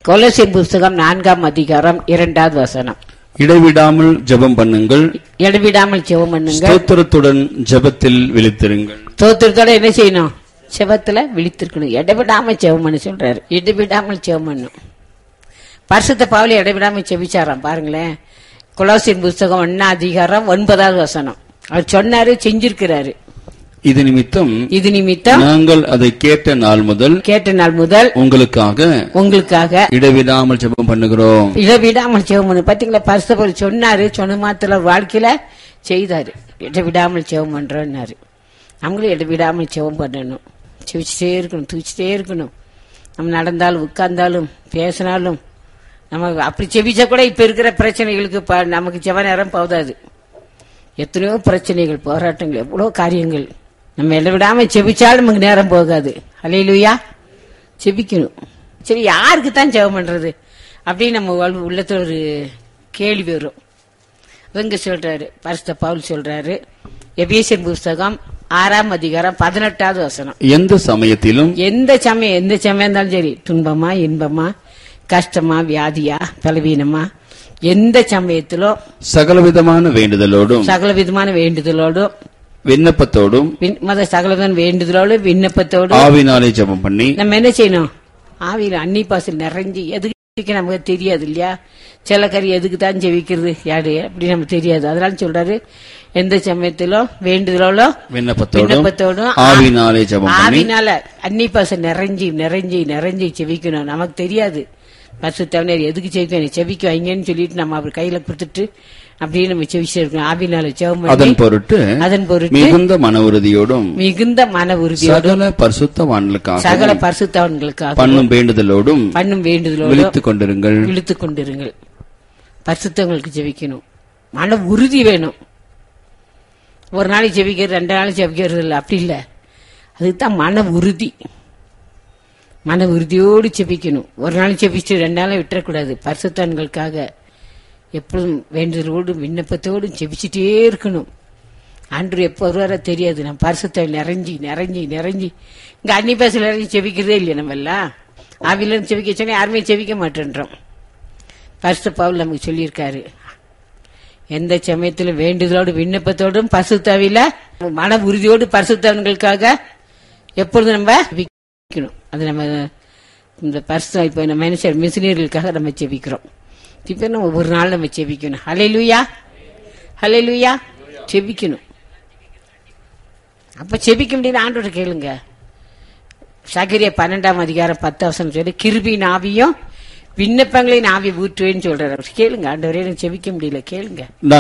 கொலோசியர் புஸ்தகம் நான்காம் அதிகாரம் இரண்டாவது வசனம் இடைவிடாமல் ஜெபம் பண்ணுங்கள் இடைவிடாமல் ஜெபம் பண்ணுங்க ஸ்தோத்திரத்துடன் ஜெபத்தில் விழித்திருங்கள் தோத்திரத்தோட என்ன செய்யணும் செவத்துல விழித்திருக்கணும் இடைவிடாம ஜெபம் பண்ண சொல்றாரு இடைவிடாமல் ஜெபம் பண்ணும் பரிசுத்த பாவலி இடைவிடாம செவிச்சாராம் பாருங்களேன் கொலோசியர் புஸ்தகம் ஒன்னா அதிகாரம் ஒன்பதாவது வசனம் அவர் சொன்னாரு செஞ்சிருக்கிறாரு இது நிமித்தம் இது நிமித்தம் நாங்கள் அதை கேட்ட நாள் முதல் கேட்ட நாள் முதல் உங்களுக்காக உங்களுக்காக இடைவிடாமல் ஜெபம் பண்ணுகிறோம் இடவிடாமல் ஜெபம் பண்ணு பாத்தீங்களா பரிசுத்தவர் சொன்னாரு சொன்ன மாத்திர வாழ்க்கையில செய்தாரு இடவிடாமல் ஜெபம் பண்றோம்னாரு நம்மளும் இடவிடாமல் ஜெபம் பண்ணணும் செவிச்சிட்டே இருக்கணும் தூச்சிட்டே இருக்கணும் நம்ம நடந்தாலும் உட்கார்ந்தாலும் பேசினாலும் நம்ம அப்படி செவிச்சா கூட இப்ப இருக்கிற பிரச்சனைகளுக்கு ப- நமக்கு ஜெப நேரம் போதாது எத்தனையோ பிரச்சனைகள் போராட்டங்கள் எவ்வளோ காரியங்கள் நம்ம இடவிடாம செபிச்சாலும் நமக்கு நேரம் போகாது அலையிலுயா செபிக்கணும் சரி யாருக்கு தான் ஜெபம் பண்றது அப்படின்னு நம்ம வாழ்வு- உள்ளத்துல ஒரு கேள்வி வரும் இவங்க சொல்றாரு பரிசுத்த பவுல் சொல்றாரு எபேசியர் புஸ்தகம் ஆறாம் அதிகாரம் பதினெட்டாவது வசனம் எந்த சமயத்திலும் எந்த சமயம் எந்த சமயம் இருந்தாலும் சரி துன்பமா இன்பமா கஷ்டமா வியாதியா பலவீனமா எந்த சமயத்திலும் சகலவிதமான வேண்டுதலோடும் சகல விதமான வேண்டுதலோடும் விண்ணப்பத்தோடும் விண்- மத சகலவிதமான வேண்டுதலோடு விண்ணப்பத்தோடு ஆவினாலே ஜெபம் பண்ணி நம்ம என்ன செய்யணும் ஆவியில அன்னி பாசல் நிறைஞ்சு எதுக்கு ஜெபிக்க நமக்கு தெரியாது இல்லையா சில கறி எதுக்கு தான் ஜெபிக்கிறது யாரு அப்படி நமக்கு தெரியாது அதனால சொல்றாரு எந்த சமயத்திலும் வேண்டுதலோட விண்ணப்பத்தோடும் விண்ணப்பத்தோடும் ஆவினாலே ஜெபம் பண்ணி ஆவினால அன்னி பாசல் நிறைஞ்சி நிறைஞ்சி நிறைஞ்சி செவிக்கணும் நமக்கு தெரியாது பசு தவணர் எதுக்கு செவிக்கணும் செவிக்க வைங்கன்னு சொல்லிட்டு நம்ம அவர் கையில கொடுத்துட்டு அப்படியே நம்ம செவிச்சிருக்கணும் ஆவினால ஜெபம் அதன் பண்ணி பொருட்டு அதன் பொருட்டு மிகுந்த மன உறுதியோடும் மிகுந்த மன உறுதியோடு சகல பரிசுத்தவான்களுக்காக சகல பரிசுத்தவன்களுக்காக பண்ணும் வேண்டுதலோடும் பண்ணும் வேண்டுதலோடு விழித்துக் கொண்டிருங்கள் இழுத்துக் கொண்டிருங்கள் பரிசுத்தவங்களுக்கு ஜெபிக்கணும் மன உறுதி வேணும் ஒரு நாளைக்கு ஜெபிக்கிறது ரெண்டு நாளைக்கு ஜெபிக்கிறது இல்லை அப்படி இல்லை அதுதான் மன உறுதி மன உறுதியோடு ஜெபிக்கணும் ஒரு நாள் ஜெபிச்சு ரெண்டு நாளை விட்டுறக்கூடாது பரிசுத்தவன்களுக்காக எப்பொழுதும் வேண்டுதலோடும் விண்ணப்பத்தோடும் ஜெபிச்சுட்டே இருக்கணும் அன்று எப்போ வருவாரோ தெரியாது நம்ம பரிசுத்த நிறைஞ்சி நிறைஞ்சி நிறைஞ்சி இங்க அன்னி பேசல நிறைஞ்சி செபிக்கிறதே இல்லையா நம்ம எல்லாம் ஆவிலும் செபிக்க சொன்னா யாருமே செபிக்க மாட்டேன்றோம் பரிசு பவுல் நமக்கு சொல்லியிருக்காரு எந்த சமயத்திலும் வேண்டுதலோடு விண்ணப்பத்தோடும் பரிசுத்தாவில மன உறுதியோடு பரிசுத்தவன்களுக்காக எப்பொழுதும் நம்ம ஜெபிக்கணும் அது நம்ம இந்த பரிசு இப்போ நம்ம மனுஷர் மிஷினியர்களுக்காக நம்ம ஜெபிக்கிறோம் இப்போ நம்ம ஒரு நாள் நம்ம ஜெபிக்கணும் ஹலே லூயா ஹலே லூயா ஜெபிக்கணும் அப்ப செபிக்க முடியாது ஆண்டோட கேளுங்க சகரிய பன்னெண்டாம் அதிகாரம் பத்து அவசரம் சொல்லி கிருபின் ஆவியும் விண்ணப்பங்களின் ஆவி ஊற்றுவேன்னு சொல்றாரு கேளுங்க ஆண்டவரே எனக்கு செபிக்க முடியல கேளுங்க